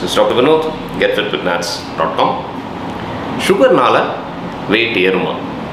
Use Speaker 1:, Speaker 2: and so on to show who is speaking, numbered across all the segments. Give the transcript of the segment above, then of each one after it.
Speaker 1: This doctor Vinod get fit with nuts dot com சுகர்னால weight ஏறுமா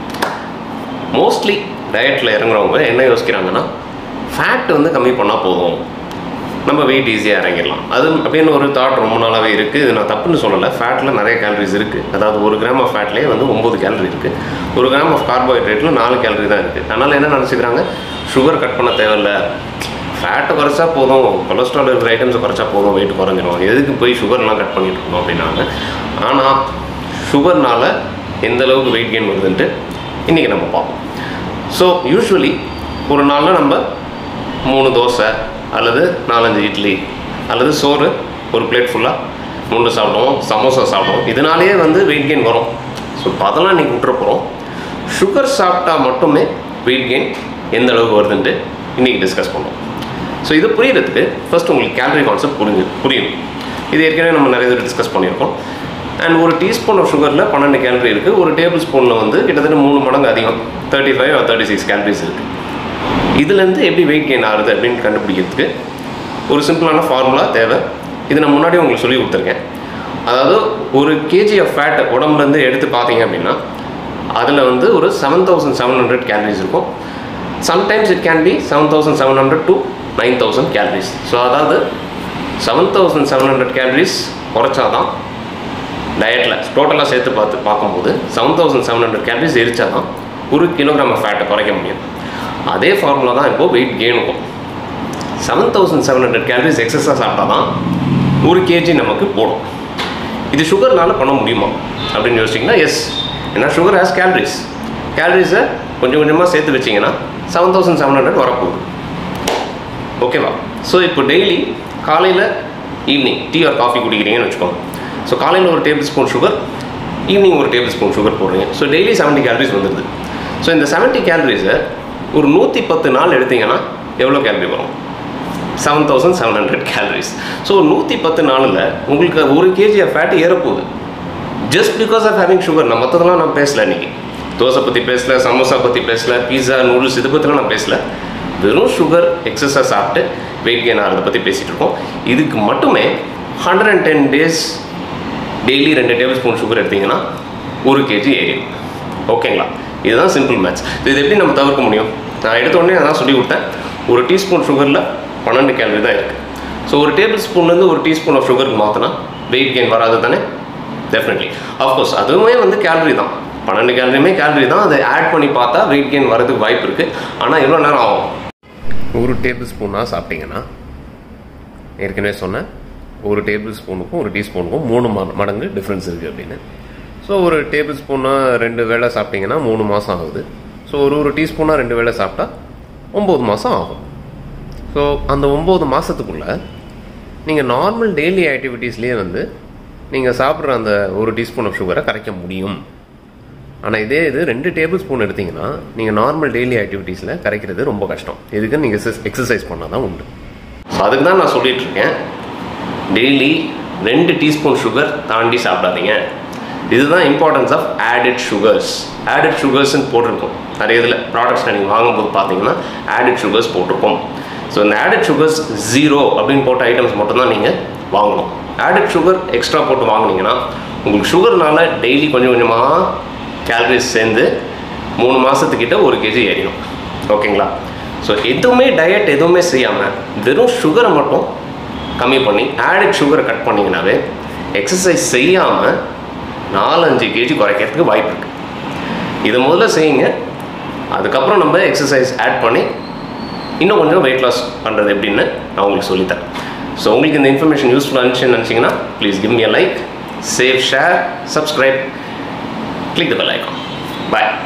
Speaker 1: mostly டயட்டில் இறங்குறவங்க என்ன யோசிக்கிறாங்கன்னா ஃபேட் வந்து கம்மி பண்ணால் போதும் நம்ம வெயிட் ஈஸியாக இறங்கிடலாம் அது அப்படின்னு ஒரு தாட் ரொம்ப நாளாகவே இருக்குது இது நான் தப்புன்னு சொல்லலை ஃபேட்டில் நிறைய கேலரிஸ் இருக்குது அதாவது ஒரு கிராம் ஆஃப் ஃபேட்லேயே வந்து ஒம்பது கேலரி இருக்குது ஒரு கிராம் ஆஃப் கார்போஹைட்ரேட்டில் நாலு கேலரி தான் இருக்குது அதனால் என்ன நினச்சிக்கிறாங்க சுகர் கட் பண்ண தேவையில்ல ஃபேட்டை குறைச்சா போதும் கொலஸ்ட்ரால் இருக்கிற ஐட்டம்ஸை குறைச்சா போதும் வெயிட் குறைஞ்சிரும் எதுக்கு போய் சுகர்லாம் கட் பண்ணிட்டு இருக்கணும் அப்படின்னாங்க ஆனால் சுகர்னால எந்த அளவுக்கு வெயிட் கெயின் வருதுன்ட்டு இன்றைக்கி நம்ம பார்ப்போம் ஸோ யூஸ்வலி ஒரு நாளில் நம்ம மூணு தோசை அல்லது நாலஞ்சு இட்லி அல்லது சோறு ஒரு பிளேட் ஃபுல்லாக முண்டு சாப்பிடுவோம் சமோசா சாப்பிடுவோம் இதனாலேயே வந்து வெயிட் கெயின் வரும் ஸோ இப்போ அதெல்லாம் இன்றைக்கி விட்டுற போகிறோம் சுகர் சாப்பிட்டா மட்டுமே வெயிட் கெயின் எந்த அளவுக்கு வருதுன்ட்டு இன்றைக்கி டிஸ்கஸ் பண்ணுவோம் ஸோ இது புரியறதுக்கு ஃபர்ஸ்ட் உங்களுக்கு கேலரி கான்செப்ட் புரிஞ்சு புரியும் இது ஏற்கனவே நம்ம நிறைய தடவை டிஸ்கஸ் பண்ணியிருக்கோம் அண்ட் ஒரு டீஸ்பூன் ஆஃப் சுகரில் பன்னெண்டு கேலரி இருக்குது ஒரு டேபிள் ஸ்பூனில் வந்து கிட்டத்தட்ட மூணு மடங்கு அதிகம் thirty five thirty six calories இருக்குது இதுலேருந்து எப்படி வெயிட் கெயின் ஆகுது அப்படின்னு கண்டுபிடிக்கிறதுக்கு ஒரு சிம்பிளான ஃபார்முலா தேவை இது நான் முன்னாடியே உங்களுக்கு சொல்லி கொடுத்துருக்கேன் அதாவது ஒரு கேஜி ஆஃப் ஃபேட் உடம்புலேருந்து எடுத்து பார்த்தீங்க அப்படின்னா அதில் வந்து ஒரு seven thousand seven hundred calories இருக்கும் sometimes it can be seven thousand seven hundred to nine thousand calories so அதாவது seven thousand seven hundred calories குறைச்சாதான் டயட்டில் டோட்டலாக சேர்த்து பார்த்து பார்க்கும்போது seven thousand seven hundred calories எரிச்சா தான் ஒரு கிலோகிராம் ஃபேட்டை குறைக்க முடியும் அதே ஃபார்முலா தான் இப்போது வெயிட் கெயினுக்கும் seven thousand seven hundred calories எக்ஸஸாக சாப்பிட்டா தான் ஒரு கேஜி நமக்கு போடும் இது சுகர்னால பண்ண முடியுமா அப்படின்னு யோசிச்சிங்கன்னா எஸ் ஏன்னா சுகர் ஹேஸ் கேலரிஸ் கேலரிஸை கொஞ்சம் கொஞ்சமாக சேர்த்து வச்சிங்கன்னா செவன் தௌசண்ட் செவன் ஹண்ட்ரட் வரப்போகுது ஓகேவா ஸோ இப்போ டெய்லி காலையில் ஈவினிங் டீ ஆர் காஃபி குடிக்கிறீங்கன்னு வச்சுக்கோங்க ஸோ காலையில் ஒரு டேபிள் ஸ்பூன் சுகர் ஈவினிங் ஒரு டேபிள் ஸ்பூன் சுகர் போடுறீங்க ஸோ டெய்லி செவன்ட்டி கேலரிஸ் வந்துடுது ஸோ இந்த செவன்ட்டி கேலரிஸை ஒரு நூற்றி பத்து நாள் எடுத்தீங்கன்னா எவ்வளோ கேலரி வரும் seven thousand seven hundred calories so நூற்றி பத்து நாளில் உங்களுக்கு ஒரு கேஜி ஆஃப் ஃபேட் ஏறப்போகுது just because of having sugar நான் மற்றதெல்லாம் நான் பேசல இன்னைக்கு தோசை பற்றி பேசல சமோசா பற்றி பேசல பீஸா நூடுல்ஸ் இதை பற்றிலாம் நான் பேசல வெறும் சுகர் எக்ஸஸாக சாப்பிட்டு வெயிட் கெயின் ஆகிறத பற்றி பேசிகிட்டு இருக்கோம் இதுக்கு மட்டுமே hundred and ten days daily ரெண்டு டேபிள் ஸ்பூன் சுகர் எடுத்தீங்கன்னா ஒரு கேஜி ஏறிடும் ஓகேங்களா இதுதான் சிம்பிள் மேட்ச் இது எப்படி நம்ம தவிர்க்க முடியும் நான் எடுத்த உடனே அதான் சொல்லி கொடுத்தேன் ஒரு டீஸ்பூன் சுகரில் பன்னெண்டு கேலரி தான் இருக்குது ஸோ ஒரு டேபிள் ஸ்பூன்லேருந்து ஒரு டீஸ்பூன் ஆஃப் சுகருக்கு மாற்றினா வெயிட் கெயின் வராது தானே டெஃபினெட்லி அஃப்கோர்ஸ் அதுவுமே வந்து கேலரி தான் பன்னெண்டு கேலரியுமே கேலரி தான் அதை ஆட் பண்ணி பார்த்தா வெயிட் கெயின் வரதுக்கு வாய்ப்பு இருக்குது ஆனால் எவ்வளோ நேரம் ஆகும் ஒரு டேபிள் ஸ்பூனாக சாப்பிட்டீங்கன்னா ஏற்கனவே சொன்னேன் ஒரு டேபிள் ஸ்பூனுக்கும் ஒரு டீஸ்பூனுக்கும் மூணு ம மடங்கு டிஃப்ரென்ஸ் இருக்குது அப்படின்னு ஸோ ஒரு டேபிள் ஸ்பூனாக ரெண்டு வேளை சாப்பிட்டீங்கன்னா மூணு மாதம் ஆகுது ஸோ ஒரு ஒரு டீஸ்பூனாக ரெண்டு வேளை சாப்பிட்டா ஒம்பது மாதம் ஆகும் ஸோ அந்த ஒம்பது மாதத்துக்குள்ளே நீங்கள் நார்மல் டெய்லி ஆக்டிவிட்டீஸ்லேயே வந்து நீங்கள் சாப்பிட்ற அந்த ஒரு டீஸ்பூன் ஆஃப் சுகரை கரைக்க முடியும் ஆனால் இதே இது ரெண்டு டேபிள் ஸ்பூன் எடுத்தீங்கன்னா நீங்கள் நார்மல் டெய்லி ஆக்டிவிட்டீஸில் கரைக்கிறது ரொம்ப கஷ்டம் இதுக்கு நீங்கள் எக்ஸசைஸ் பண்ணால் தான் உண்டு ஸோ அதுக்கு தான் நான் சொல்லிட்டு இருக்கேன் டெய்லி ரெண்டு டீஸ்பூன் சுகர் தாண்டி சாப்பிடாதீங்க இதுதான் importance of added sugars added சுகர்ஸ்ன்னு போட்டிருக்கோம் நிறைய இதில் ப்ராடக்ட்ஸ் நீங்கள் வாங்கும்போது பார்த்தீங்கன்னா ஆடட் சுகர்ஸ் போட்டிருக்கோம் ஸோ இந்த ஆடட் சுகர்ஸ் ஜீரோ அப்படின்னு போட்ட ஐட்டம்ஸ் மட்டும்தான் நீங்கள் வாங்கணும் ஆடட் சுகர் எக்ஸ்ட்ரா போட்டு வாங்குனீங்கன்னா உங்களுக்கு சுகர்னால டெய்லி கொஞ்சம் கொஞ்சமாக கேலரிஸ் சேர்ந்து மூணு மாதத்துக்கிட்ட ஒரு கேஜி ஏறிடும் ஓகேங்களா ஸோ எதுவுமே டயட் எதுவுமே செய்யாமல் வெறும் சுகரை மட்டும் கம்மி பண்ணி ஆடட் சுகரை கட் பண்ணிங்கனாவே எக்ஸசைஸ் செய்யாமல் நாலஞ்சு கேஜி குறைக்கிறதுக்கு வாய்ப்பு இருக்குது இதை முதல்ல செய்யுங்க அதுக்கப்புறம் நம்ம எக்ஸசைஸ் ஆட் பண்ணி இன்னும் கொஞ்சம் வெயிட் லாஸ் பண்ணுறது எப்படின்னு நான் உங்களுக்கு சொல்லித்தரேன் ஸோ உங்களுக்கு இந்த இன்ஃபர்மேஷன் யூஸ்ஃபுல்லாக இருந்துச்சுன்னு நினச்சிங்கன்னா please give me like save share subscribe click the bell icon. Bye.